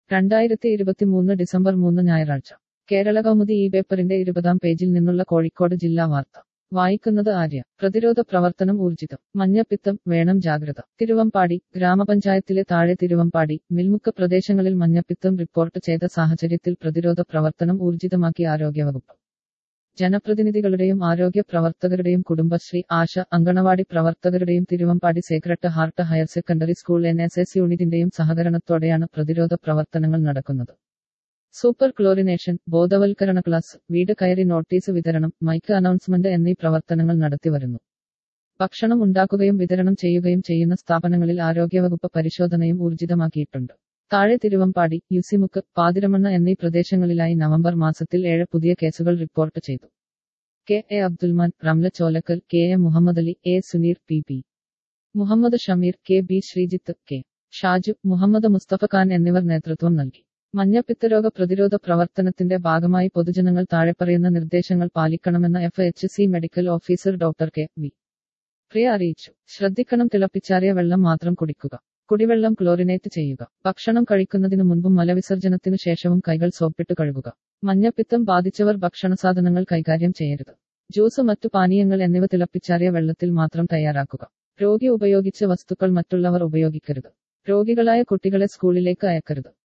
രണ്ടായിരത്തി ഇരുപത്തിമൂന്ന് ഡിസംബർ മൂന്ന് ഞായറാഴ്ച കേരള കൗമുദി ഈ പേപ്പറിന്റെ ഇരുപതാം പേജിൽ നിന്നുള്ള കോഴിക്കോട് ജില്ലാ വാർത്ത വായിക്കുന്നത് ആര്യ പ്രതിരോധ പ്രവർത്തനം ഊർജിതം മഞ്ഞപ്പിത്തം വേണം ജാഗ്രത തിരുവമ്പാടി ഗ്രാമപഞ്ചായത്തിലെ താഴെ തിരുവമ്പാടി മിൽമുക്ക് പ്രദേശങ്ങളിൽ മഞ്ഞപ്പിത്തം റിപ്പോർട്ട് ചെയ്ത സാഹചര്യത്തിൽ പ്രതിരോധ പ്രവർത്തനം ഊർജിതമാക്കി ആരോഗ്യവകുപ്പ് ജനപ്രതിനിധികളുടെയും ആരോഗ്യ പ്രവർത്തകരുടെയും കുടുംബശ്രീ ആശ അങ്കണവാടി പ്രവർത്തകരുടെയും Thiruvambady Sacred Heart Higher Secondary School N S S യൂണിറ്റിന്റെയും സഹകരണത്തോടെയാണ് പ്രതിരോധ പ്രവർത്തനങ്ങൾ നടക്കുന്നത് സൂപ്പർ ക്ലോറിനേഷൻ ബോധവൽക്കരണ ക്ലാസ് വീട് കയറി നോട്ടീസ് വിതരണം മൈക്ക് അനൗൺസ്മെന്റ് എന്നീ പ്രവർത്തനങ്ങൾ നടത്തിവരുന്നു ഭക്ഷണം ഉണ്ടാക്കുകയും വിതരണം ചെയ്യുകയും ചെയ്യുന്ന സ്ഥാപനങ്ങളിൽ ആരോഗ്യവകുപ്പ് പരിശോധനയും ഊർജിതമാക്കിയിട്ടുണ്ട് താഴെ തിരുവമ്പാടി യുസിമുക്ക് പാതിരമണ്ണ എന്നീ പ്രദേശങ്ങളിലായി നവംബർ മാസത്തിൽ ഏഴ് പുതിയ കേസുകൾ റിപ്പോർട്ട് ചെയ്തു K A Abdulrahman Ramla Cholakkal K A Muhammad Ali A Suneer P P Muhammad Shameer K B Sreejith K Shaju Muhammad Musthafa Khan എന്നിവർ നേതൃത്വം നൽകി മഞ്ഞപ്പിത്തരോഗ പ്രതിരോധ പ്രവർത്തനത്തിന്റെ ഭാഗമായി പൊതുജനങ്ങൾ താഴെപ്പറയുന്ന നിർദ്ദേശങ്ങൾ പാലിക്കണമെന്ന F H C medical officer doctor K V Priya അറിയിച്ചു ശ്രദ്ധിക്കണം തിളപ്പിച്ചാറിയ വെള്ളം മാത്രം കുടിക്കുക കുടിവെള്ളം ക്ലോറിനേറ്റ് ചെയ്യുക ഭക്ഷണം കഴിക്കുന്നതിനു മുൻപും മലവിസർജനത്തിനു ശേഷവും കൈകൾ സോപ്പിട്ട് കഴുകുക മഞ്ഞപ്പിത്തം ബാധിച്ചവർ ഭക്ഷണസാധനങ്ങൾ കൈകാര്യം ചെയ്യരുത് ജ്യൂസ് മറ്റു പാനീയങ്ങൾ എന്നിവ തിളപ്പിച്ചാറിയ വെള്ളത്തിൽ മാത്രം തയ്യാറാക്കുക രോഗി ഉപയോഗിച്ച വസ്തുക്കൾ മറ്റുള്ളവർ ഉപയോഗിക്കരുത് രോഗികളായ കുട്ടികളെ സ്കൂളിലേക്ക് അയക്കരുത്